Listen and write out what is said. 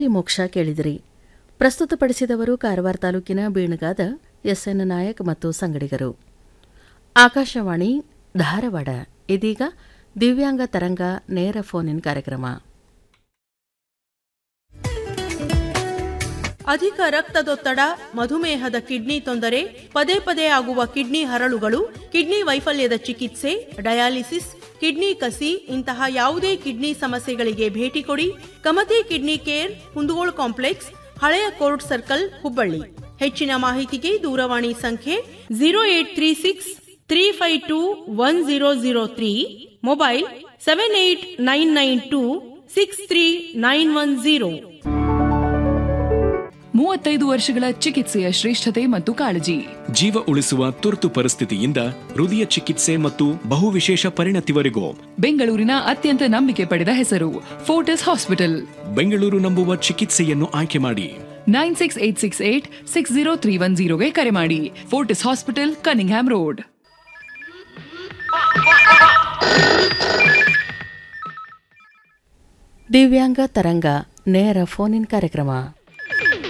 ಈ ಮೋಕ್ಷ ಕೇಳಿದಿರಿ ಪ್ರಸ್ತುತಪಡಿಸಿದವರು ಕಾರವಾರ ತಾಲೂಕಿನ ಬೀಣಗಾದ ಎಸ್ಎನ್ ನಾಯಕ್ ಮತ್ತು ಸಂಗಡಿಗರು ಆಕಾಶವಾಣಿ ಧಾರವಾಡ ಇದೀಗ ದಿವ್ಯಾಂಗ ತರಂಗ ನೇರ ಫೋನ್ ಇನ್ ಕಾರ್ಯಕ್ರಮ ಅಧಿಕ ರಕ್ತದೊತ್ತಡ ಮಧುಮೇಹದ ಕಿಡ್ನಿ ತೊಂದರೆ ಪದೇ ಪದೇ ಆಗುವ ಕಿಡ್ನಿ ಹರಳುಗಳು ಕಿಡ್ನಿ ವೈಫಲ್ಯದ ಚಿಕಿತ್ಸೆ ಡಯಾಲಿಸಿಸ್ ಕಿಡ್ನಿ ಕಸಿ ಇಂತಹ ಯಾವುದೇ ಕಿಡ್ನಿ ಸಮಸ್ಯೆಗಳಿಗೆ ಭೇಟಿ ಕೊಡಿ Kamati kidney care Kundagol complex ಹಳೆಯ ಕೋರ್ಟ್ ಸರ್ಕಲ್ ಹುಬ್ಬಳ್ಳಿ ಹೆಚ್ಚಿನ ಮಾಹಿತಿಗೆ ದೂರವಾಣಿ ಸಂಖ್ಯೆ zero eight three six three five two one zero zero three mobile seven eight nine nine two six three nine one zero ಮೂವತ್ತೈದು ವರ್ಷಗಳ ಚಿಕಿತ್ಸೆಯ ಶ್ರೇಷ್ಠತೆ ಮತ್ತು ಕಾಳಜಿ ಜೀವ ಉಳಿಸುವ ತುರ್ತು ಪರಿಸ್ಥಿತಿಯಿಂದ ಹೃದಯ ಚಿಕಿತ್ಸೆ ಮತ್ತು ಬಹುವಿಶೇಷ ಪರಿಣತಿವರೆಗೂ ಬೆಂಗಳೂರಿನ ಅತ್ಯಂತ ನಂಬಿಕೆ ಪಡೆದ ಹೆಸರು ಫೋರ್ಟಿಸ್ ಹಾಸ್ಪಿಟಲ್ ಬೆಂಗಳೂರು ನಂಬುವ ಚಿಕಿತ್ಸೆಯನ್ನು ಆಯ್ಕೆ ಮಾಡಿ nine six eight six eight six zero three one ಜೀರೋಗೆ ಕರೆ ಮಾಡಿ ಫೋರ್ಟಿಸ್ ಹಾಸ್ಪಿಟಲ್ ಕನಿಂಗ್ಹ್ಯಾಮ್ ರೋಡ್ ದಿವ್ಯಾಂಗ ತರಂಗ ನೇರ ಫೋನ್ ಇನ್ ಕಾರ್ಯಕ್ರಮ